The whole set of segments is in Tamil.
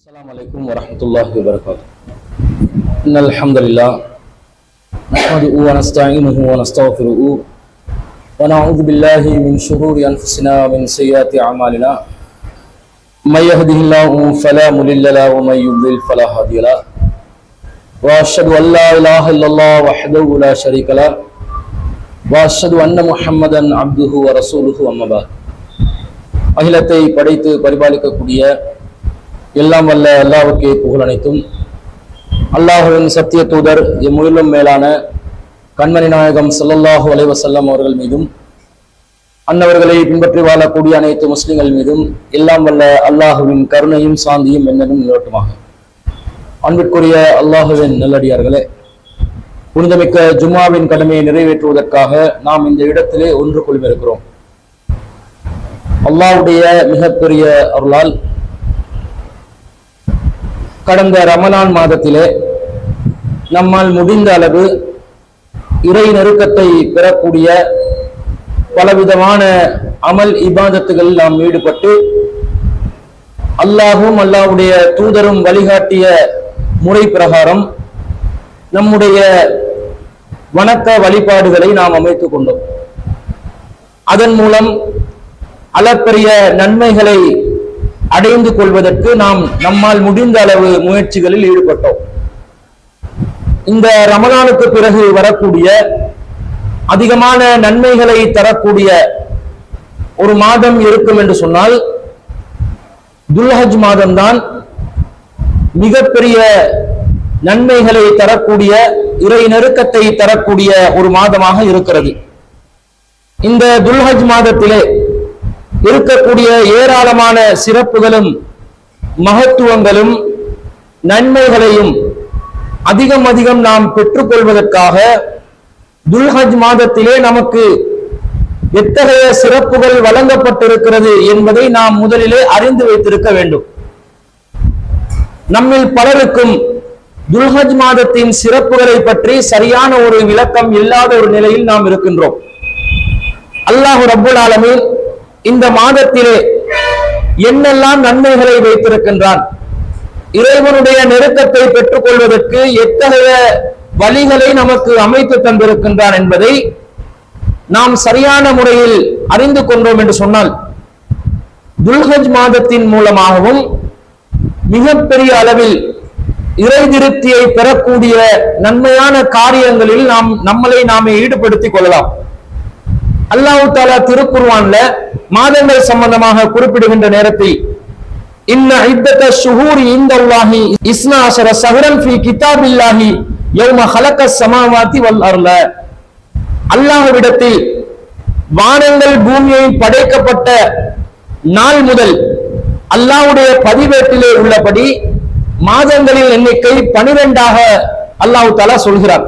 السلام عليكم ورحمة الله وبركاته إن الحمد لله نحمده ونستعينه ونستغفره ونعوذ بالله من شرور أنفسنا ومن سيئات أعمالنا من يهده الله فلا مضل له ومن يضلل فلا هادي له وأشهد أن لا إله إلا الله وحده لا شريك له وأشهد أن محمدا عبده ورسوله أما بعد அகிலத்தை படைத்து பரிபாலிக்கக்கூடிய எல்லாம் வல்ல அல்லாவுக்கே புகழ் அனைத்தும் அல்லாஹுவின் சத்திய தூதர் எம்முயிலும் மேலான கண்மணி நாயகம் ஸல்லல்லாஹு அலைஹி வஸல்லம் அவர்கள் மீதும் அன்னவர்களை பின்பற்றி வாழக்கூடிய அனைத்து முஸ்லிம்கள் மீதும் எல்லாம் வல்ல அல்லாஹுவின் கருணையும் சாந்தியும் என்னும் நிலவட்டுமாக அன்பிற்குரிய அல்லாஹுவின் நல்லடியார்களே புனிதமிக்க ஜும்மாவின் கடமையை நிறைவேற்றுவதற்காக நாம் இந்த இடத்திலே ஒன்று கொள்விருக்கிறோம் அல்லாஹ்வுடைய மிகப்பெரிய அருளால் கடந்த ரமலான் மாதத்திலே நம்மால் முடிந்த அளவு இறை நெருக்கத்தை பெறக்கூடிய பலவிதமான அமல் இபாதத்துகளில் நாம் ஈடுபட்டு அல்லாஹும் அல்லாஹ்வுடைய தூதரும் வழிகாட்டிய முறை பிரகாரம் நம்முடைய வணக்க வழிபாடுகளை நாம் அமைத்துக் கொண்டோம் அதன் மூலம் அளப்பரிய நன்மைகளை அடைந்து கொள்வதற்கு நாம் நம்மால் முடிந்த அளவு முயற்சிகளில் ஈடுபட்டோம் இந்த ரமலானுக்கு பிறகு வரக்கூடிய அதிகமான நன்மைகளை தரக்கூடிய ஒரு மாதம் இருக்கும் என்று சொன்னால் துல்ஹஜ் மாதம்தான் மிகப்பெரிய நன்மைகளை தரக்கூடிய இறை நெருக்கத்தை தரக்கூடிய ஒரு மாதமாக இருக்கிறது இந்த துல்ஹஜ் மாதத்திலே இருக்கக்கூடிய ஏராளமான சிறப்புகளும் மகத்துவங்களும் நன்மைகளையும் அதிகம் அதிகம் நாம் பெற்றுக்கொள்வதற்காக துல்ஹஜ் மாதத்திலே நமக்கு எத்தகைய சிறப்புகள் வழங்கப்பட்டிருக்கிறது என்பதை நாம் முதலிலே அறிந்து வைத்திருக்க வேண்டும் நம்மில் பலருக்கும் துல்ஹஜ் மாதத்தின் சிறப்புகளை பற்றி சரியான ஒரு விளக்கம் இல்லாத ஒரு நிலையில் நாம் இருக்கின்றோம் அல்லாஹு ரப்புல் ஆலமீன் இந்த மாதத்திலே என்னெல்லாம் நன்மைகளை வைத்திருக்கின்றான் இறைவனுடைய நெருக்கத்தை பெற்றுக் கொள்வதற்கு எத்தகைய வழிகளை நமக்கு அமைத்து தந்திருக்கின்றான் என்பதை நாம் சரியான முறையில் அறிந்து கொண்டோம் என்று சொன்னால் துல்ஹஜ் மாதத்தின் மூலமாகவும் மிகப்பெரிய அளவில் இறை திருப்தியை பெறக்கூடிய நன்மையான காரியங்களில் நாம் நம்மளை நாமே ஈடுபடுத்திக் கொள்ளலாம் அல்லாஹு தாலா திருக்குர்வான்ல மாதங்கள் சம்பந்தமாக குறிப்பிடுகின்ற நேரத்தில் இன்ன ஐத்தத்த ஷுஹூரி இந்தல்லாஹி இஸ்னா அஷர சஹரன் ஃபி கிதாபில்லாஹி யௌம ஹலக சமாவாதி வல் அர்ல அல்லாஹ்விடத்தில் வானங்கள் பூமியை படைக்கப்பட்ட நாள் முதல் அல்லாஹ்வுடைய பதிவேட்டிலே உள்ளபடி மாதங்களின் எண்ணிக்கை பனிரெண்டாக அல்லாஹு தாலா சொல்கிறார்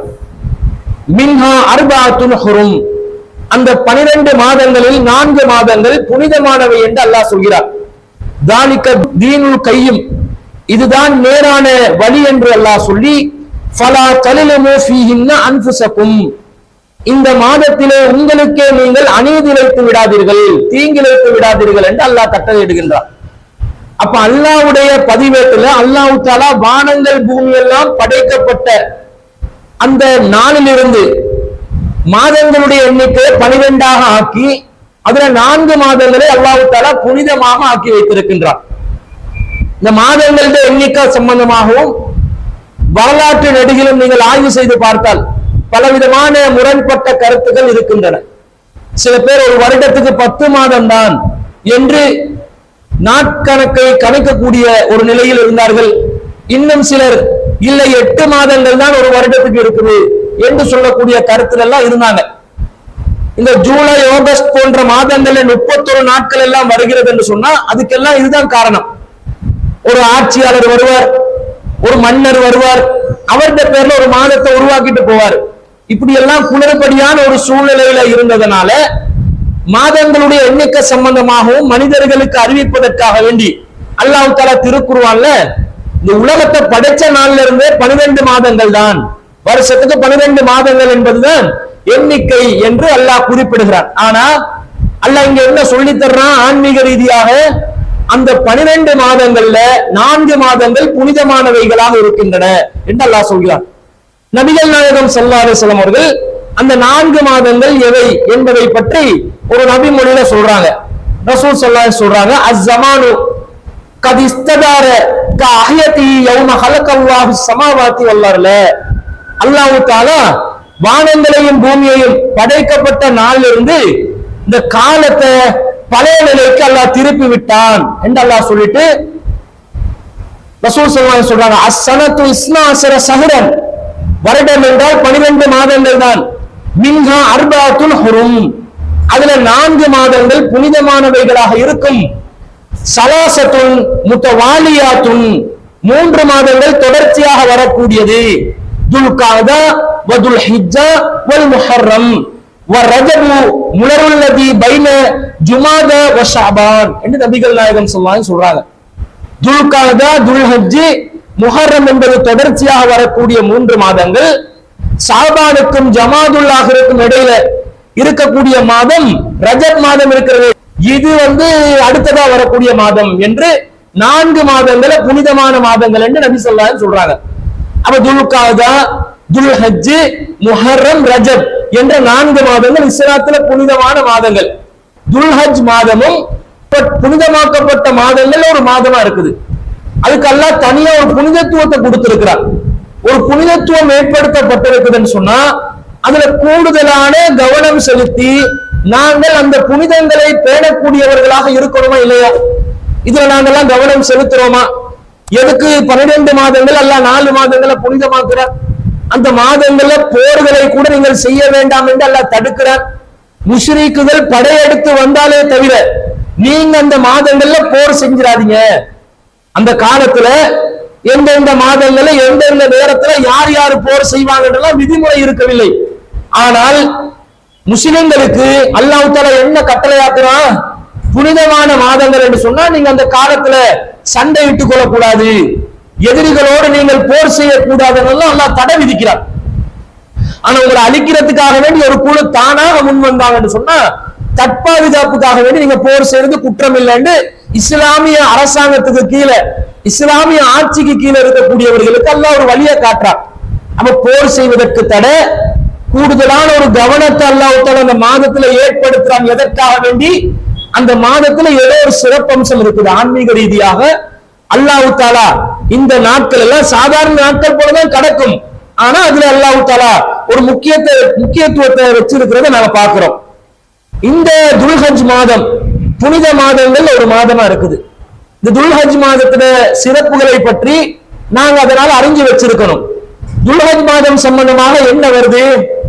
மின்ஹா அர்பாத்துன் ஹுரும் அந்த பனிரெண்டு மாதங்களில் நான்கு மாதங்கள் புனிதமானவை என்று அல்லாஹ் சொல்கிறார் தாலிக்க தீனுல் கையும் இதுதான் நேரான வழி என்று அல்லாஹ் சொல்லி ஃபலா தலிலமு ஃபீஹின்ன அன்ஃபுசக்கும் இந்த மாதத்திலே உங்களுக்கே நீங்கள் அநீதிழைத்து விடாதீர்கள் தீங்கிழைத்து விடாதீர்கள் என்று அல்லாஹ் கட்டளையிடுகின்றார் அப்ப அல்லாஹ்வுடைய பதிவேட்டுல அல்லாஹ் தாலா வானங்கள் பூமி எல்லாம் படைக்கப்பட்ட அந்த நாளிலிருந்து மாதங்களுடைய எண்ணிக்கையை பனிரெண்டாக ஆக்கி அதுல நான்கு மாதங்களை அல்லாஹு தாலா புனிதமாக ஆக்கி வைத்திருக்கின்றார் இந்த மாதங்களுடைய எண்ணிக்கை சம்பந்தமாகவும் வரலாற்று நெடுகிலும் நீங்கள் ஆய்வு செய்து பார்த்தால் பலவிதமான முரண்பட்ட கருத்துக்கள் இருக்கின்றன சில பேர் ஒரு வருடத்துக்கு பத்து மாதம் தான் என்று நாட்கணக்கை கணக்கக்கூடிய ஒரு நிலையில் இருந்தார்கள் இன்னும் சிலர் இல்லை எட்டு மாதங்கள் தான் ஒரு வருடத்துக்கு இருக்குது என்று சொல்லக்கூடிய கருத்துல எல்லாம் இருந்தாங்க இந்த ஜூலை ஆகஸ்ட் போன்ற மாதங்கள்ல முப்பத்தொரு நாட்கள் எல்லாம் வருகிறது என்று சொன்னா அதுக்கெல்லாம் இதுதான் காரணம் ஒரு ஆட்சியாளர் வருவார் ஒரு மன்னர் வருவார் அவருடைய பேர்ல ஒரு மாதத்தை உருவாக்கிட்டு போவார் இப்படி எல்லாம் குளறுபடியான ஒரு சூழ்நிலையில இருந்ததுனால மாதங்களுடைய எண்ணிக்கை சம்பந்தமாகவும் மனிதர்களுக்கு அறிவிப்பதற்காக வேண்டி அல்லாஹ் தாலா திருக்குருவான்ல இந்த உலகத்தை படைச்ச நாள்ல இருந்தே பனிரெண்டு மாதங்கள் தான் வருஷத்துக்கு பனிரெண்டு மாதங்கள் என்பதுதான் எண்ணிக்கை என்று அல்லாஹ் குறிப்பிடுகிறான் ஆனா அல்லாஹ் இங்க என்ன சொல்லி தர்றான் ஆன்மீக ரீதியாக அந்த பனிரெண்டு மாதங்கள்ல நான்கு மாதங்கள் புனிதமானவைகளாக இருக்கின்றன என்று அல்லாஹ் சொல்கிறார் நபிகள் நாயகம் ஸல்லல்லாஹு அலைஹி வஸல்லம் அவர்கள் அந்த நான்கு மாதங்கள் எவை என்பதை பற்றி ஒரு நபி மொழியில சொல்றாங்க ரசூல் ஸல்லல்லாஹு அலைஹி சொல்றாங்க அஸ்ஸமானு கத் இஸ்ததார க அஹ்யதி யௌம ஹலகல்லாஹு ஸமாவாதி வல் அர்ல அல்லாஹ் தஆலா வானங்களையும் பூமியையும் படைக்கப்பட்ட நாளிலிருந்து இந்த காலத்தை பழைய நிலைக்கு அல்லாஹ் திருப்பி விட்டான் என்று அல்லாஹ் சொல்லிட்டு ரசூல் ஸல்லல்லாஹு அலைஹி சொல்றாங்க அஸ்ஸனத்து இஸ்னா அஸர சஹரன் வருடம் என்றால் 12 மாதங்கள் தான் மின்ஹா அர்பாத்துல் ஹுரும் அதுல நான்கு மாதங்கள் புனிதமானவைகளாக இருக்கும் சலாசத்துன் முத்தவாலியாத்துன் மூன்று மாதங்கள் தொடர்ச்சியாக வரக்கூடியது துல்காதா வதுல் ஹிஜ்ஜா வல் முஹர்ரம் வரஜபு முலருல்லதி பைன ஜுமாதா வ ஷஅபான் என்று நபிகள் நாயகம் ஸல்லல்லாஹு அலைஹி சொல்றாங்க துல்காதா துல்ஹஜ்ஜி முஹர்ரம் என்பது தொடர்ச்சியாக வரக்கூடிய மூன்று மாதங்கள் சாபானுக்கும் ஜமாதுல் ஆஹிருக்கும் இடையில இருக்கக்கூடிய மாதம் ரஜப் மாதம் இருக்கிறது இது வந்து அடுத்ததா வரக்கூடிய மாதம் என்று நான்கு மாதங்களை புனிதமான மாதங்கள் என்று நபி ஸல்லல்லாஹு அலைஹி சொல்றாங்க அப்ப துல்காதா துல்ஹஜ் முஹர்ரம் ரஜப் என்ற நான்கு மாதங்கள் இஸ்லாத்துல புனிதமான மாதங்கள் துல்ஹஜ் மாதமும் இப்ப புனிதமாக்கப்பட்ட மாதங்கள் ஒரு மாதமா இருக்குது அதுக்கு அல்லாஹ் தனியா ஒரு புனிதத்துவத்தை கொடுத்திருக்கிறார் ஒரு புனிதத்துவம் ஏற்படுத்தப்பட்டிருக்குதுன்னு சொன்னா அதுல கூடுதலான கவனம் செலுத்தி நாங்கள் அந்த புனிதங்களை பேணக்கூடியவர்களாக இருக்கணுமா இல்லையா இதுல நாங்கெல்லாம் கவனம் செலுத்துறோமா எதுக்கு பன்னிரண்டு மாதங்கள் அல்ல நாலு மாதங்களை புனிதமாக்குறார் அந்த மாதங்கள்ல போர்களை கூட நீங்கள் செய்ய வேண்டாம் என்று அல்லாஹ் தடுக்கிறார் முஷ்ரீக்குகள் படையெடுத்து வந்தாலே தவிர நீங்க அந்த மாதங்கள்ல போர் செஞ்சிடாதீங்க அந்த காலத்துல எந்தெந்த மாதங்கள்ல எந்தெந்த நேரத்துல யார் யார் போர் செய்வாங்கன்றலாம் விதிமுறை இருக்கவில்லை ஆனால் முஸ்லிம்களுக்கு அல்லாஹ் தாலா என்ன கட்டளையாக்குறான் புனிதமான மாதங்கள் என்று சொன்னா நீங்க அந்த காலத்துல சண்டை இட்டுக் கொள்ளக்கூடாது எதிரிகளோடு நீங்கள் போர் செய்யக்கூடாதுன்னு அல்லாஹ் தடை விதிக்கிறார் ஆனா உங்களை அழிக்கிறதுக்காக வேண்டி ஒரு குழு தானாக முன் வந்தாங்கன்னு சொன்னா தற்பாதுகாப்புக்காக வேண்டி நீங்க போர் செய்யறது குற்றம் இல்லைன்னு இஸ்லாமிய அரசாங்கத்துக்கு கீழே இஸ்லாமிய ஆட்சிக்கு கீழே இருக்கக்கூடியவர்களுக்கு அல்லாஹ் ஒரு வழியை காட்டுறார் அப்ப போர் செய்வதற்கு தடை கூடுதலான ஒரு கவனத்தை அல்லாஹ் அந்த மாதத்துல ஏற்படுத்துறான் எதற்காக வேண்டி அந்த மாதத்துல ஏதோ ஒரு சிறப்பம்சம் இருக்குது ஆன்மீக ரீதியாக அல்லாஹ் தாலா இந்த நாட்கள் எல்லாம் சாதாரண நாட்கள் போலதான் கடக்கும் ஆனா அதுல அல்லாஹ் தாலா ஒரு முக்கியத்தை முக்கியத்துவத்தை வச்சிருக்கிறத நாங்க பார்க்கிறோம் இந்த துல்ஹஜ் மாதம் புனித மாதங்கள் ஒரு மாதமா இருக்குது இந்த துல்ஹஜ் மாதத்துல சிறப்புகளை பற்றி நாங்க அதனால அறிஞ்சு வச்சிருக்கணும் துல்ஹஜ் மாதம் சம்பந்தமாக என்ன வருது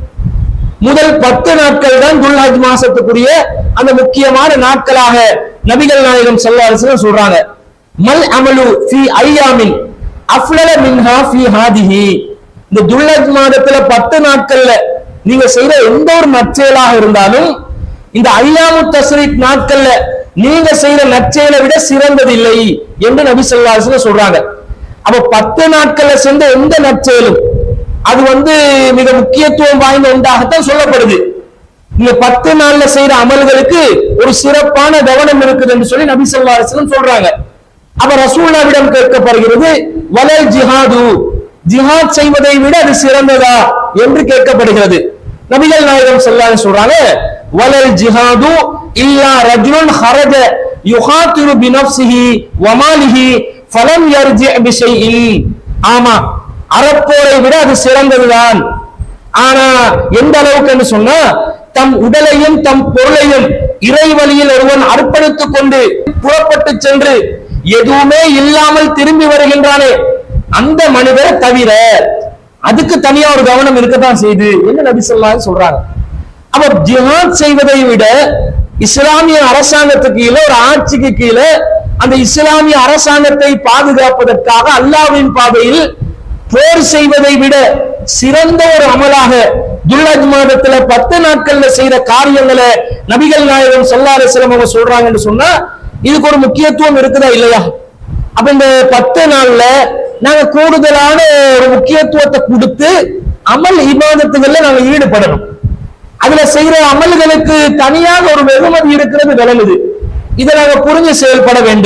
முதல் பத்து நாட்கள் தான் துல்ஹஜ் மாசத்துக்குரிய அந்த முக்கியமான நாட்களாக நபிகள் நாயகம் ஸல்லல்லாஹு அலைஹி வஸல்லம் சொல்றாங்க மல் அமலு ஃபி ஐயாமின் அஃலல மின்ஹா ஃபி ஹாதிஹி இந்த துல்ஹஜ் மாதத்துல பத்து நாட்கள்ல நீங்க செய்யற எந்த ஒரு நற்செயலாக இருந்தாலும் இந்த ஐயாமு தஸ்ரீக் நாட்கள்ல நீங்க செய்யற நற்செயலை விட சிறந்ததில்லை என்று நபி ஸல்லல்லாஹு அலைஹி வஸல்லம் சொல்றாங்க அப்ப பத்து நாட்கள்ல சென்ற எந்த நற்செயலும் அது வந்து மிக முக்கியத்துவம் வாய்ந்த ஒன்றாகத்தான் சொல்லப்படுது நீங்க பத்து நாள்ல செய்யற அமல்களுக்கு ஒரு சிறப்பான கவனம் இருக்குது என்று சொல்லி நபி ஸல்லல்லாஹு அலைஹி வஸல்லம் சொல்றாங்க அப்ப ரசூல்லாவிடம் கேட்கப்படுகிறது வலல் ஜிஹாது ஜிஹாத் செய்வதை விட அது சிறந்ததா என்று கேட்கப்படுகிறது நபிகள் நாயகம் ஸல்லல்லாஹு அலைஹி சொல்றாங்க வலல் ஜிஹாது இல்லா ரஜுலுன் ஹரஜ யுஹாத்திரு பினஃப்ஸிஹி வமாலிஹி ஃபலம் யர்ஜி பிஷைஇன் ஆமா அறப்போரை விட அது சிறந்ததுதான் ஆனா எந்த அளவுக்கு என்று சொன்னா தம் உடலையும் தம் பொருளையும் இறை வழியில் ஒருவன் அர்ப்பணித்துக் கொண்டு புறப்பட்டு சென்று எதுவுமே இல்லாமல் திரும்பி வருகின்றானே அந்த மனிதரை தவிர அதுக்கு தனியா ஒரு கவனம் இருக்கத்தான் செய்யுது என்று நபி ஸல்லல்லாஹு சொல்றாங்க அப்ப ஜிஹாத் செய்வதை விட இஸ்லாமிய அரசாங்கத்துக்கு கீழே ஒரு ஆட்சிக்கு கீழே அந்த இஸ்லாமிய அரசாங்கத்தை பாதுகாப்பதற்காக அல்லாஹ்வின் பாதையில் போர் செய்வதை விட சிறந்த ஒரு அமலாக துல்லஜ் மாதத்துல பத்து நாட்கள்ல செய்த காரியங்களை நபிகள் நாயகம் ஸல்லல்லாஹு அலைஹி வஸல்லம் அவங்க சொல்றாங்கன்னு சொன்னா இதுக்கு ஒரு முக்கியத்துவம் இருக்குதா இல்லையா அப்ப இந்த பத்து நாள்ல நாங்க கூடுதலான ஒரு முக்கியத்துவத்தை கொடுத்து அமல் இபாதத்துகள்ல நாங்க ஈடுபடணும் அதுல செய்யற அமல்களுக்கு தனியாக ஒரு வெகுமதி இருக்கிறது விளங்குது இதை நாங்க புரிஞ்சு செயல்பட வேண்டும்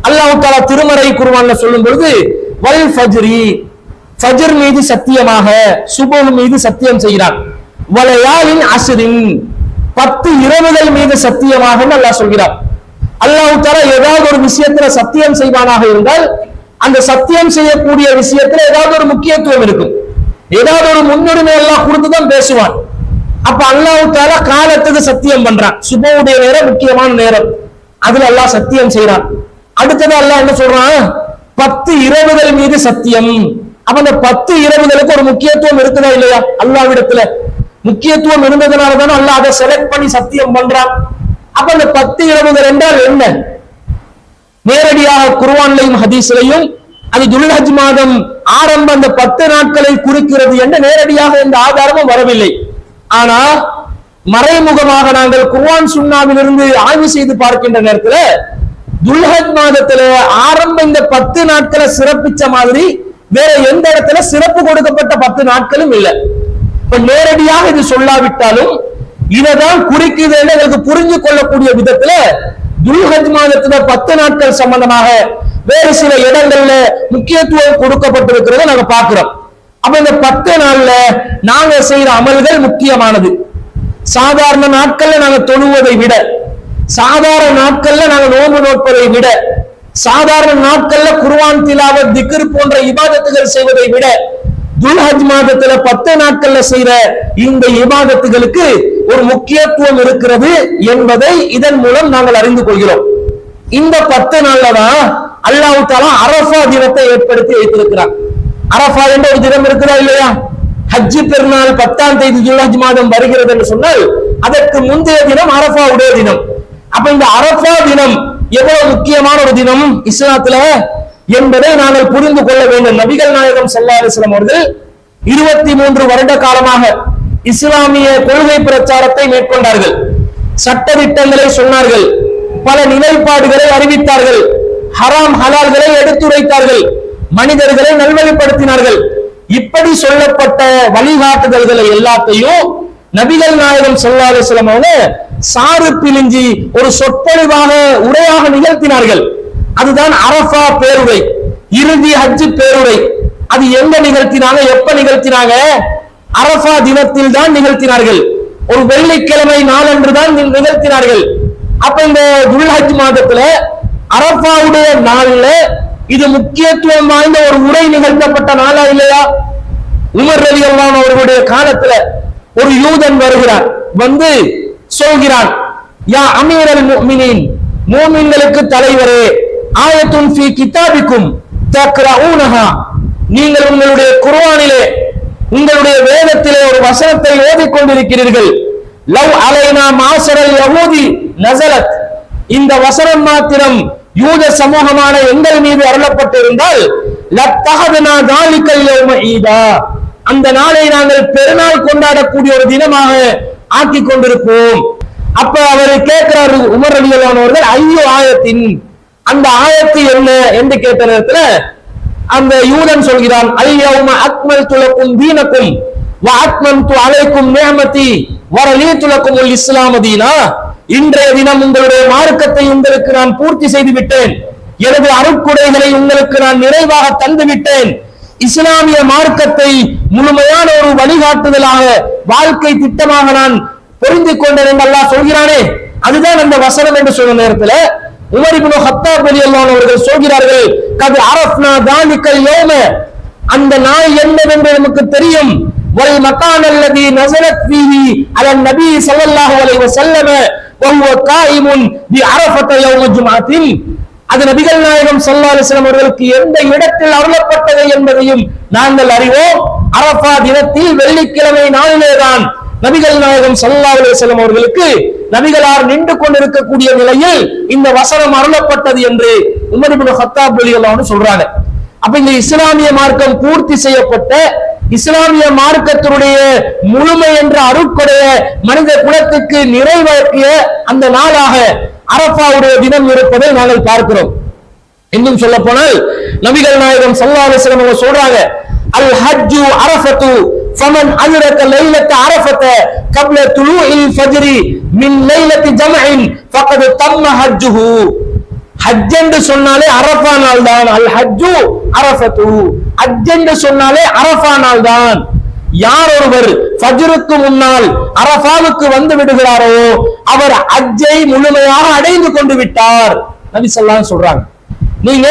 அல்லாஹ் தாலா திருமறை குர்ஆன்ல சொல்லும் பொழுது வல் ஃபஜ்ரி ஃபஜ்ர் மீது சத்தியமாக சுபஹ் மீது சத்தியம் செய்கிறான் வலயாலின் அஸ்ரின் பத்து இரவுகள் மீது சத்தியமாக அல்லாஹ் சொல்கிறார் அல்லாஹ் தாலா ஏதாவது ஒரு விஷயத்துல சத்தியம் செய்வானாக இருந்தால் அந்த சத்தியம் செய்யக்கூடிய விஷயத்துல ஏதாவது ஒரு முக்கியத்துவம் இருக்கும் ஏதாவது ஒரு முன்னுரிமை எல்லாம் கொடுத்துதான் பேசுவான் அப்ப அல்லாஹ் தாலா காலத்துக்கு சத்தியம் பண்றான் சுபவுடைய நேரம் முக்கியமான நேரம் அதுல அல்லாஹ் சத்தியம் செய்யறான் அடுத்தது அல்லாஹ் என்ன சொல்றான் பத்து இரவுகள் மீது சத்தியம் அப்ப அந்த பத்து இரவுகளுக்கு ஒரு முக்கியத்துவம் இருக்குதா இல்லையா அல்லாவிடத்துல முக்கியத்துவம் இருந்ததுனால தானே அல்லாஹ் அதை செலக்ட் பண்ணி சத்தியம் பண்றான் அப்ப அந்த பத்து இரவுகள் என்றால் என்ன நேரடியாக குர்ஆன்லையும் ஹதீஸ்லையும் அது துல்ஹஜ் மாதம் ஆரம்ப அந்த பத்து நாட்களை குறிக்கிறது என்று நேரடியாக எந்த ஆதாரமும் வரவில்லை ஆனா மறைமுகமாக நாங்கள் குர்ஆன் சுன்னாவிலிருந்து ஆய்வு செய்து பார்க்கின்ற நேரத்துல துல்ஹஜ் மாதத்துல ஆரம்ப இந்த பத்து நாட்களை சிறப்பிச்ச மாதிரி வேற எந்த இடத்துல சிறப்பு கொடுக்கப்பட்ட பத்து நாட்களும் இல்லை இப்ப நேரடியாக இது சொல்லாவிட்டாலும் இததான் குறிக்குது என்று எங்களுக்கு புரிஞ்சு கொள்ளக்கூடிய விதத்துல துல்ஹஜ் மாதத்துல பத்து நாட்கள் சம்பந்தமாக வேறு சில இடங்கள்ல முக்கியத்துவம் கொடுக்கப்பட்டிருக்கிறத நாங்க பார்க்கிறோம் அப்ப இந்த பத்து நாள்ல நாங்க செய்யற அமல்கள் முக்கியமானது சாதாரண நாட்கள்ல நாங்க தொழுவதை விட சாதாரண நாட்கள்ல நாங்க நோன்பு நோட்பதை விட சாதாரண நாட்கள்ல குர்ஆன் திலாவத் திக்ர் போன்ற இபாதத்துகள் செய்வதை விட துல்ஹஜ் மாதத்துல பத்து நாட்கள்ல செய்யற இந்த இபாதத்துகளுக்கு ஒரு முக்கியத்துவம் இருக்கிறது என்பதை இதன் மூலம் நாங்கள் அறிந்து கொள்கிறோம் இந்த பத்து நாள்ல தான் அல்லாஹ் தாலா அரஃபா தினத்தை ஏற்படுத்தி வைத்திருக்கிறார் அரஃபா என்ற ஒரு தினம் இருக்கிறதா இல்லையா ஹஜ் பெருநாள் பத்தாம் தேதி துல்ஹஜ் மாதம் வருகிறது என்று சொன்னால் அதற்கு முந்தைய தினம் அரஃபாவுடைய தினம் அப்ப இந்த அரஃபா தினம் எவ்வளவு முக்கியமான ஒரு தினம் இஸ்லாத்துல என்பதை நாங்கள் புரிந்து கொள்ள வேண்டும் நபிகள் நாயகம் ஸல்லல்லாஹு அலைஹி வஸல்லம் அவர்கள் இருபத்தி மூன்று வருட காலமாக இஸ்லாமிய கொள்கை பிரச்சாரத்தை மேற்கொண்டார்கள் சட்டதிட்டங்களை சொன்னார்கள் பல நிலைப்பாடுகளை அறிவித்தார்கள் ஹராம் ஹலால்களை எடுத்துரைத்தார்கள் மனிதர்களை நல்வழிப்படுத்தினார்கள் இப்படி சொல்லப்பட்ட வழிகாட்டுதல்களை எல்லாத்தையும் நபிகள் நாயகம் ஸல்லல்லாஹு அலைஹி வஸல்லம் அவங்க சாறு பிழிஞ்சி ஒரு சொற்பொழிவாக உரையாக நிகழ்த்தினார்கள் அதுதான் அரஃபா பேருரை இறுதி ஹஜ் பேருரை அது எங்க நிகழ்த்தினாங்க எப்ப நிகழ்த்தினாங்க அரஃபா தினத்தில் தான் நிகழ்த்தினார்கள் ஒரு வெள்ளிக்கிழமை நாளன்று தான் நி- நிகழ்த்தினார்கள் அப்ப இந்த துல்ஹஜ் மாதத்துல அரஃபாவுடைய நாள்ல இது முக்கியத்துவம் வாய்ந்த ஒரு உரை நிகழ்த்தப்பட்ட நாளா இல்லையா உமர் ரலி அவர்களுடைய காலத்துல ஒரு யூதன் வருகிறான் வந்து சொல்கிறான் யா அமீரல் முஃமினீன் மூமின்களுக்கு தலைவரே ஆயத்துன் ஃபீ கிதாபிக்கும் தக்ரஊனஹா நீங்கள் உங்களுடைய குர்ஆனிலே உங்களுடைய வேதத்திலே ஒரு வசனத்தை ஓதிக் கொண்டிருக்கிறீர்கள் லவ் அலைனா மாசரல் யஹூதி நஸலத் இந்த வசனம் மாத்திரம் யூத சமூகமான எங்கள் மீது அருளப்பட்டிருந்தால் லத்தஹதுனா தாலிக்கல் யௌம ஈதா அந்த நாளை நாங்கள் பெருநாள் கொண்டாடக்கூடிய ஒரு தினமாக ஆக்கிக் கொண்டிருப்போம் அப்ப அவர் கேட்கிறாரு உமர் அலியல்லான் அவர்கள் ஐயோ ஆயத்தின் அந்த ஆயத்து என்ன என்று கேட்ட நேரத்துல அந்த யூதன் சொல்கிறான் அல்யௌம அக்மல்து லக்கும் தீனக்கும் வ அத்மம்து அலைக்கும் நிஅமதி வ ரலீது லக்கும் அல் இஸ்லாம தீனா இன்றைய தினம் உங்களுடைய மார்க்கத்தை உங்களுக்கு நான் பூர்த்தி செய்து விட்டேன் எனது அருட்குடைகளை உங்களுக்கு நான் நிறைவாக தந்து விட்டேன் இஸ்லாமிய மார்க்கத்தை முழுமையான ஒரு வழிகாட்டுதலாக வாழ்க்கை திட்டமாக நான் பொருந்திக் கொண்டேன் என்று அல்லாஹ் சொல்கிறானே அதுதான் அந்த வசனம் என்று சொன்ன நேரத்துல உமர் இப்னு ஹத்தாப் ரலியல்லாஹு அன்ஹு அவர்கள் சொல்கிறார்கள் கது அரஃப்னா தாலிக்கல் யௌம அந்த நாள் என்னவென்று நமக்கு தெரியும் வல் மகான் அல்லதி நஸலத் ஃபீஹி அலன் நபி ஸல்லல்லாஹு அலைஹி வஸல்லம வஹுவ காயிமுன் பி அரஃபத யௌம ஜும்ஆத்தின் அது நபிகள் நாயகம் ஸல்லல்லாஹு அலைஹி வஸல்லம் அவர்களுக்கு எந்த இடத்தில் அருளப்பட்டது என்பதையும் நாங்கள் அறிவோம் அரஃபா தினத்தில் வெள்ளிக்கிழமை நாளிலேதான் நபிகள் நாயகம் ஸல்லல்லாஹு அலைஹி வஸல்லம் அவர்களுக்கு நபிகளார் நின்று கொண்டிருக்கக்கூடிய நிலையில் இந்த வசனம் அருளப்பட்டது என்று உமர் இப்னு ஹத்தாப் ரலியல்லாஹு அன்ஹு சொல்றாங்க அப்ப இந்த இஸ்லாமிய மார்க்கம் பூர்த்தி செய்யப்பட்ட இஸ்லாமிய மார்க்கத்தினுடைய முழுமை என்ற அருட்கொடைய மனித குலத்துக்கு நிறைவேற்றிய அந்த நாளாக அரஃபாவுடைய தினம் இருப்பதை நாங்கள் பார்க்கிறோம் இன்னும் சொல்ல போனால் நபிகள் நாயகம் ஸல்லல்லாஹு அலைஹி வஸல்லம் அவங்க சொல்றாங்க அல் ஹஜ்ஜு அரஃபத்து ஃபமன் அத்ரக லைலத்த அரஃபத قبل طلوع الفجر من ليلة جمع فقد تم حجه ஹஜ் என்று சொன்னாலே அரஃபா நாள் தான் அல் ஹஜ்ஜு அரஃபத்து ஹஜ் என்று சொன்னாலே அரஃபா நாள் தான் யார் ஒருவர் ஃபஜ்ருக்கு முன்னால் அரஃபாவுக்கு வந்து விடுகிறாரோ அவர் ஹஜ்ஜை முழுமையாக அடைந்து கொண்டு விட்டார் நபி ஸல்லல்லாஹு சொல்றாங்க நீங்க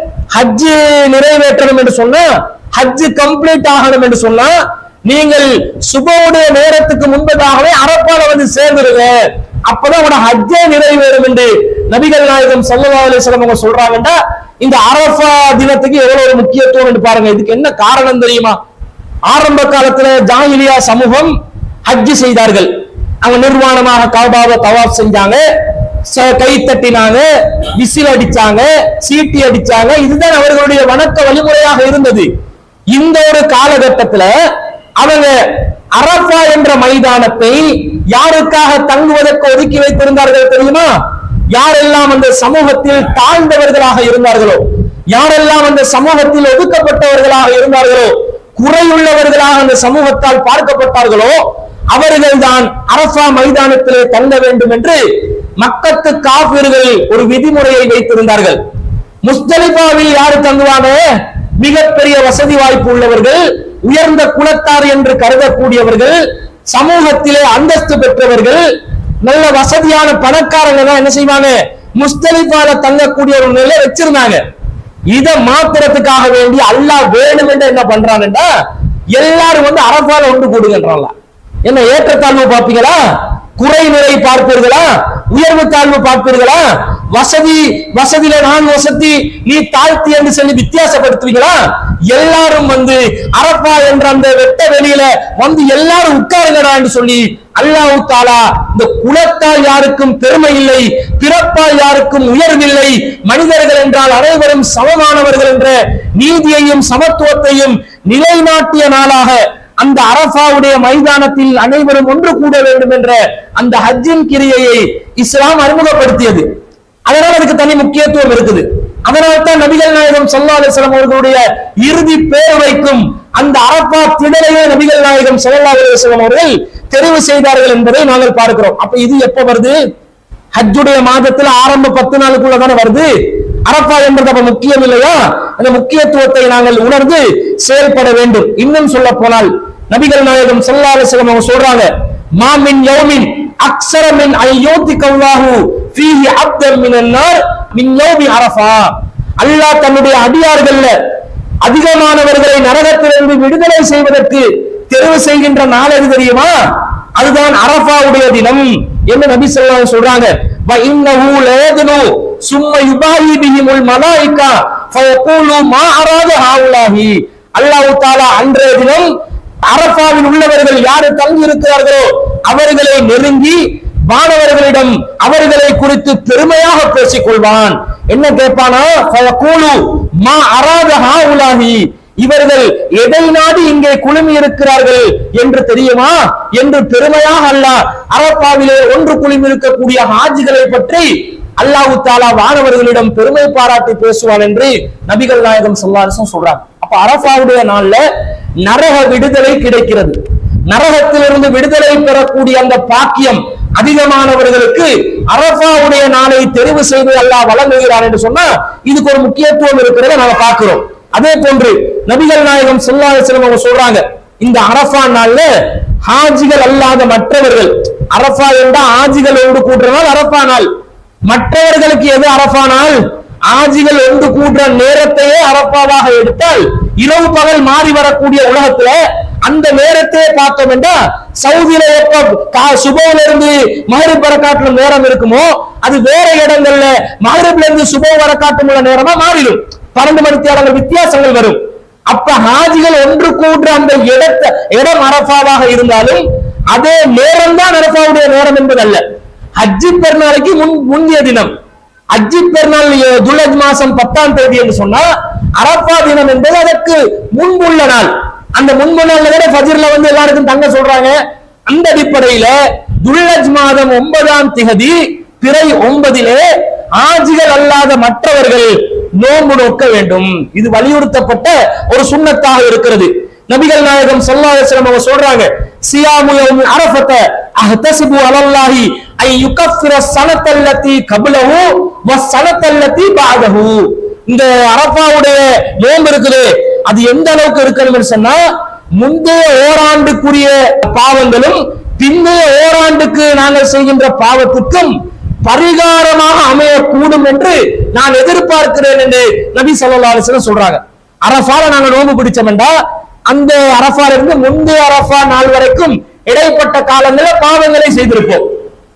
ஹஜ் நிறைவேற்றணும் என்று சொன்னா ஹஜ் கம்ப்ளீட் ஆகணும் என்று சொன்னா நீங்கள் சுபவுடைய நேரத்துக்கு முன்பதாகவே அரப்பால வந்து சேர்ந்துருங்க அப்பதான் உங்களோட ஹஜ்ஜே நிறைவேறும் என்று நபிகள் நாயகம் ஸல்லல்லாஹு அலைஹி வஸல்லம் அவங்க சொல்றாங்கன்னா இந்த அரஃபா தினத்துக்கு எவ்வளவு ஒரு முக்கியத்துவம் என்று பாருங்க இதுக்கு என்ன காரணம் தெரியுமா ஆரம்ப காலத்துல ஜாஹிலியா சமூகம் ஹஜ் செய்தார்கள் அவங்க நிர்வாணமாக காபாவை தவாப் செஞ்சாங்க ச- கை தட்டினாங்க விசில் அடிச்சாங்க சீட்டி அடிச்சாங்க இதுதான் அவர்களுடைய வணக்க வழிமுறையாக இருந்தது இந்த ஒரு காலகட்டத்துல அவங்க அரஃபா என்ற மைதானத்தை யாருக்காக தங்குவதற்கு ஒதுக்கி வைத்திருந்தார்கள் தெரியுமா யாரெல்லாம் அந்த சமூகத்தில் தாழ்ந்தவர்களாக இருந்தார்களோ யாரெல்லாம் அந்த சமூகத்தில் ஒதுக்கப்பட்டவர்களாக இருந்தார்களோ குறையுள்ளவர்களாக அந்த சமூகத்தால் பார்க்கப்பட்டார்களோ அவர்கள் தான் அரஃபா மைதானத்திலே தங்க வேண்டும் என்று மக்கத்து காபிர்கள் ஒரு விதிமுறையை வைத்திருந்தார்கள் முஸ்தலிஃபாவில் யாரு தங்குவாங்க மிகப்பெரிய வசதி வாய்ப்பு உள்ளவர்கள் உயர்ந்த குலத்தார் என்று கருதக்கூடியவர்கள் சமூகத்திலே அந்தஸ்து பெற்றவர்கள் நல்ல வசதியான பணக்காரங்க தான் என்ன செய்வாங்க முஸ்தலிஃபால தங்கக்கூடிய ஒரு நிலை வச்சிருந்தாங்க இத மாத்திரத்துக்காக வேண்டி அல்லாஹ் வேணும் என்று என்ன பண்றான்டா எல்லாரும் வந்து அரபால ஒன்று கூடுங்கன்றான்ல என்ன ஏற்றத்தாழ்வு பார்ப்பீங்களா குறை நிலை பார்ப்பீர்களா உயர்வு தாழ்வு பார்ப்பீர்களா வசதி வசதியில நான் வசதி நீ தாழ்த்தி என்று சொல்லி வித்தியாசப்படுத்துவீங்களா எல்லாரும் வந்து அரப்பா என்ற அந்த வெட்ட வெளியில வந்து எல்லாரும் உட்காருங்கடா என்று சொல்லி அல்லாஹ் தாலா இந்த குலத்தால் யாருக்கும் பெருமை இல்லை பிறப்பால் யாருக்கும் உயர்வில்லை மனிதர்கள் என்றால் அனைவரும் சமமானவர்கள் என்ற நீதியையும் சமத்துவத்தையும் நிலைநாட்டிய நாளாக அந்த அரபாவுடைய மைதானத்தில் அனைவரும் ஒன்று கூட வேண்டும் என்ற அந்த ஹஜ்ஜின் கிரியையை இஸ்லாம் அறிமுகப்படுத்தியது அதனால அதுக்கு தனி முக்கியத்துவம் இருக்குது அதனால தான் நபிகள் நாயகம் ஸல்லல்லாஹு அலைஹி வஸல்லம் அவர்களுடைய இறுதி பேருரைக்கும் அந்த அரபா திடலையே நபிகள் நாயகம் ஸல்லல்லாஹு அலைஹி வஸல்லம் அவர்கள் தெரிவு செய்தார்கள் என்பதை நாங்கள் பார்க்கிறோம் அப்ப இது எப்ப வருது ஹஜ்ஜுடைய மாதத்துல ஆரம்ப பத்து நாளுக்குள்ள தானே வருது அரப்பா என்பது அப்ப முக்கியம் இல்லையா அந்த முக்கியத்துவத்தை நாங்கள் உணர்ந்து செயல்பட வேண்டும் இன்னும் சொல்ல போனால் நபிகள் நாயகம் ஸல்லல்லாஹு அலைஹி வஸல்லம் அவங்க சொல்றாங்க மா மின் யௌமின் அக்ஸர மின் அய்யோதி கல்லாஹு ஃபீஹி அப்தன் மினன் நார் மின் யௌமி அரஃபா அல்லாஹ் தன்னுடைய அடியார்கள்ல அதிகமானவர்களை நரகத்திலிருந்து விடுதலை செய்வதற்கு தெரிவு செய்கின்ற நாள் எது தெரியுமா அதுதான் அரஃபாவுடைய தினம் என்று நபி ஸல்லல்லாஹு அலைஹி சொல்றாங்க வ இன்னஹு லயதுனு சும்ம யுபாஹி பிஹிமுல் மலாயிகா ஃபயகூலு மா அராத ஹாவுலாஹி அல்லாஹ் தஆலா அன்றைய தினம் அரஃபாவில் உள்ளவர்கள் யாரு தங்கி இருக்கிறார்களோ அவர்களை நெருங்கி வானவர்களிடம் அவர்களை குறித்து பெருமையாக பேசிக் கொள்வான் என்ன கேட்பானா ஃபயகூலு மா அராத ஹாவுலாஹி இவர்கள் எதை நாடி இங்கே குழுமி இருக்கிறார்கள் என்று தெரியுமா என்று பெருமையாக அல்லாஹ் அரப்பாவிலே ஒன்று குழுமி இருக்கக்கூடிய ஹாஜிகளை பற்றி அல்லாஹு தாலா வானவர்களிடம் பெருமை பாராட்டி பேசுவான் என்று நபிகள் நாயகம் சொல்லாரசும் சொல்றாங்க அப்ப அரபாவுடைய நாள்ல நரக விடுதலை கிடைக்கிறது நரகத்திலிருந்து விடுதலை பெறக்கூடிய அந்த பாக்கியம் அதிகமானவர்களுக்கு அரபாவுடைய நாளை தெரிவு செய்து அல்லாஹ் வழங்குகிறான் என்று சொன்னா இதுக்கு ஒரு முக்கியத்துவம் இருக்கிறத நாம பார்க்கிறோம் அதே போன்று நபிகள் நாயகம் ஸல்லல்லாஹு அலைஹி வஸல்லம் அவங்க சொல்றாங்க இந்த அரஃபா நாள்ல ஹாஜிகள் அல்லாத மற்றவர்கள் அரஃபா என்றா ஹாஜிகள் ஒன்று கூடுற நாள் அரஃபா நாள் மற்றவர்களுக்கு எது அரஃபா நாள் ஆஜிகள் ஒன்று கூடுற நேரத்தையே அரப்பாவாக எடுத்தால் இரவு பகல் மாறி வரக்கூடிய உலகத்துல அந்த நேரத்தையே பார்த்தோம் என்றா சவுதியில எப்ப கா- சுபவுல இருந்து மகரிப் வரக்காட்டுல நேரம் இருக்குமோ அது வேற இடங்கள்ல மகரிப்ல இருந்து சுபம் வரக்காட்டும் உள்ள நேரமா மாறிடும் பன்னெண்டு மணித்தியாளர்கள் வித்தியாசங்கள் வரும் அப்ப ஹாஜிகள் ஒன்று கூடுற அந்த இடத்த இடம் அரபாவாக இருந்தாலும் அதே நேரம் தான் அரபாவுடைய நேரம் என்பதல்ல ஹஜ்ஜி பெருநாளைக்கு முன் முந்தைய தினம் ஹஜ்ஜி பெருநாள் எ- துல்ஹஜ் மாசம் பத்தாம் தேதி என்று சொன்னா அரப்பா தினம் என்பது அதற்கு முன்புள்ள நாள் அந்த முன்பு நாள்ல கூட ஃபஜ்ர்ல வந்து எல்லாருக்கும் தங்க சொல்றாங்க அந்த அடிப்படையில துல்ஹஜ் மாதம் ஒன்பதாம் திகதி பிறை ஒன்பதிலே ஆஜிகள் அல்லாத மற்றவர்கள் நோன்பு நோக்க வேண்டும் இது வலியுறுத்தப்பட்ட ஒரு சுண்ணத்தாக இருக்கிறது நபிகள் நாயகம் ஸல்லல்லாஹு அலைஹி வஸல்லம் அவங்க சொல்றாங்க சியாமு யௌமி அரஃபத அஹ்தஸிபு அலல்லாஹி ஐ யுகஃபிர சனத்தல்லதி கபலஹு வ சனத்தல்லதி பாதஹு இந்த அரபாவுடைய நோன்பு இருக்குது அது எந்த அளவுக்கு இருக்கணும்னு சொன்னா முந்தைய ஓராண்டுக்குரிய பாவங்களும் பிந்தைய ஓராண்டுக்கு நாங்கள் செய்கின்ற பாவத்துக்கும் பரிகாரமாக அமையக்கூடும் என்று நான் எதிர்பார்க்கிறேன் என்று நபி ஸல்லல்லாஹு அலைஹி வஸல்லம் சொல்றாங்க அரஃபால நாங்க நோன்பு பிடிச்சோம்டா அந்த அரஃபால இருந்து முந்தைய அரஃபா நாள் வரைக்கும் இடைப்பட்ட காலங்களில் பாவங்களை செய்திருப்போம்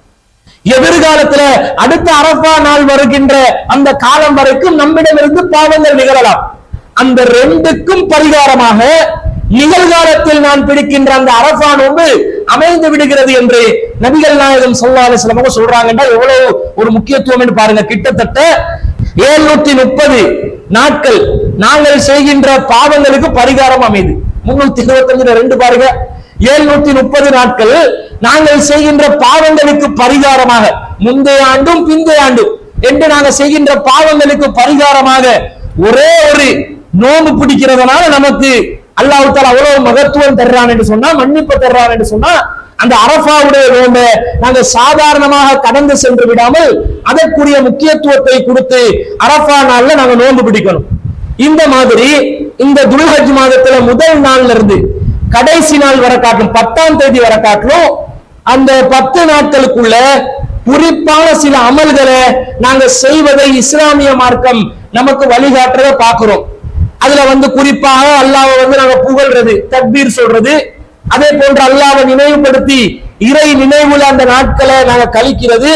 எதிர்காலத்துல அடுத்த அரபா நாள் வருகின்ற அந்த காலம் வரைக்கும் நம்மிடமிருந்து பாவங்கள் நிகழலாம் அந்த ரெண்டுக்கும் பரிகாரமாக நிகழ்காலத்தில் நான் பிடிக்கின்ற அந்த அரபா நோன்பு அமைந்து விடுகிறது என்று நபிகள் நாயகம் ஸல்லல்லாஹு அலைஹி வஸல்லம் சொல்றாங்கன்னா எவ்வளவு ஒரு முக்கியத்துவம் என்று பாருங்க கிட்டத்தட்ட எழுநூத்தி முப்பது நாட்கள் நாங்கள் செய்கின்ற பாவங்களுக்கு பரிகாரம் அமைது முன்னூத்தி இருபத்தஞ்சுல ரெண்டு பாருங்க எழுநூத்தி முப்பது நாட்கள் நாங்கள் செய்கின்ற பாவங்களுக்கு பரிகாரமாக முந்தைய ஆண்டும் பிந்தைய ஆண்டும் என்று நாங்கள் செய்கின்ற பாவங்களுக்கு பரிகாரமாக ஒரே ஒரு நோம்பு பிடிக்கிறதுனால நமக்கு அல்லாஹ் தாலா அவ்வளவு மகத்துவம் தர்றான் என்று சொன்னா மன்னிப்பு தர்றான் என்று சொன்னா அந்த அரபாவுடைய நோம்பை நாங்க சாதாரணமாக கடந்து சென்று விடாமல் அதற்குரிய முக்கியத்துவத்தை கொடுத்து அரபா நாள்ல நாங்க நோன்பு பிடிக்கணும் இந்த மாதிரி இந்த துல்ஹஜ் மாதத்துல முதல் நாள்ல இருந்து கடைசி நாள் வர காட்டும் பத்தாம் தேதி வர காட்டும் அந்த பத்து நாட்களுக்குள்ள குறிப்பான சில அமல்களை நாங்க செய்வதை இஸ்லாமிய மார்க்கம் நமக்கு வழிகாட்டுறத பார்க்கிறோம் அதுல வந்து குறிப்பாக அல்லாஹ்வை வந்து நாங்க புகழ்றது தக்பீர் சொல்றது அதே போன்று அல்லாஹ்வை நினைவுபடுத்தி இறை நினைவுல அந்த நாட்களை நாங்க கழிக்கிறது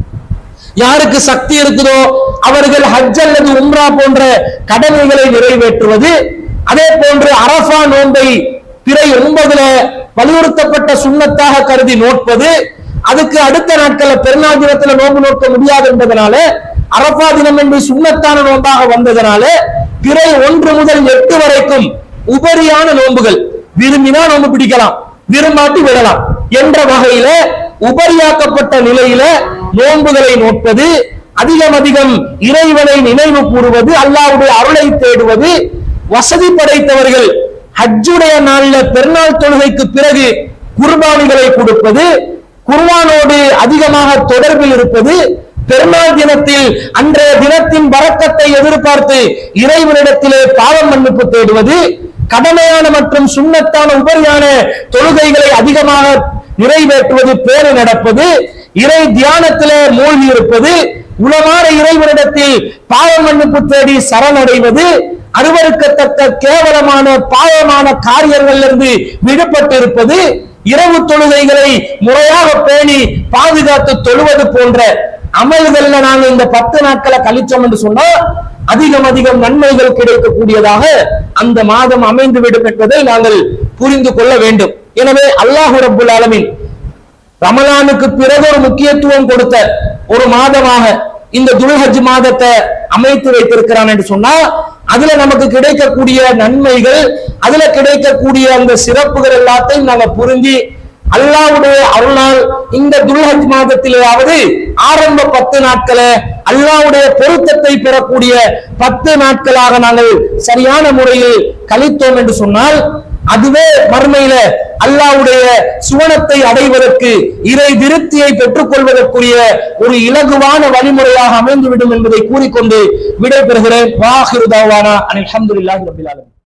யாருக்கு சக்தி இருக்குதோ அவர்கள் ஹஜ் அல்லது உம்ரா போன்ற கடமைகளை நிறைவேற்றுவது அதே போன்று அரஃபா நோன்பை பிறை ஒன்பதுல வலியுறுத்தப்பட்ட சுண்ணத்தாக கருதி நோட்பது அதுக்கு அடுத்த நாட்கள்ல பெருநாள் தினத்துல நோன்பு நோக்க முடியாது என்பதனால அரஃபா தினம் என்று சுண்ணத்தான நோன்பாக வந்ததனால பிறை ஒன்று முதல் எட்டு வரைக்கும் உபரியான நோன்புகள் விரும்பினா நோன்பு பிடிக்கலாம் விரும்பாட்டி விடலாம் என்ற வகையில உபரியாக்கப்பட்ட நிலையில நோன்புகளை நோட்பது அதிகம் அதிகம் இறைவனை நினைவு கூறுவது அல்லாஹ்வுடைய அருளை தேடுவது வசதி படைத்தவர்கள் ஹஜ்ஜுடைய நாள்ல பெருநாள் தொழுகைக்கு பிறகு குர்பானிகளை கொடுப்பது குர்பானோடு அதிகமாக தொடர்பில் இருப்பது பெருநாள் தினத்தில் அன்றைய தினத்தின் வரக்கத்தை எதிர்பார்த்து இறைவனிடத்திலே பாவம் மன்னிப்பு தேடுவது கடமையான மற்றும் சுண்ணத்தான உபரியான தொழுகைகளை அதிகமாக நிறைவேற்றுவது பேரு நடப்பது இறை தியானத்திலே மூழ்கி இருப்பது உளமாற இறைவனிடத்தில் பாவ மன்னிப்பு தேடி சரணடைவது அருவருக்கத்தக்க கேவலமான பாவமான காரியங்களிலிருந்து விடுபட்டு இருப்பது இரவு தொழுகைகளை முறையாக பேணி பாதுகாத்து தொழுவது போன்ற அமல்கள்ல நாங்க இந்த பத்து நாட்களை கழிச்சோம் என்று சொன்னா அதிகம் அதிகம் நன்மைகள் கிடைக்கக்கூடியதாக அந்த மாதம் அமைந்து விடும் என்பதை நாங்கள் புரிந்து கொள்ள வேண்டும் எனவே அல்லாஹு ரப்புல் ஆலமீன் ரமலானுக்கு பிறகு ஒரு முக்கியத்துவம் கொடுத்த ஒரு மாதமாக இந்த துல்ஹஜ் மாதத்தை அமைத்து வைத்திருக்கிறான் என்று சொன்னா அதுல நமக்கு கிடைக்கக்கூடிய நன்மைகள் அதுல கிடைக்கக்கூடிய அந்த சிறப்புகள் எல்லாத்தையும் நாங்க புரிஞ்சு அல்லாஹ்வுடைய அருளால் இந்த துல்ஹஜ் மாதத்திலேயாவது ஆரம்ப பத்து நாட்களை அல்லாஹ்வுடைய பொருத்தத்தை பெறக்கூடிய பத்து நாட்களாக நாங்கள் சரியான முறையில் கழித்தோம் என்று சொன்னால் அதுவே மறுமையில அல்லாஹ்வுடைய சுவனத்தை அடைவதற்கு இறை திருப்தியை பெற்றுக் கொள்வதற்குரிய ஒரு இலகுவான வழிமுறையாக அமைந்துவிடும் என்பதை கூறிக்கொண்டு விடைபெறுகிறேன் வாஹிருதாவானா அனில் அல்ஹம்துலில்லாஹி ரப்பில் ஆலமீன்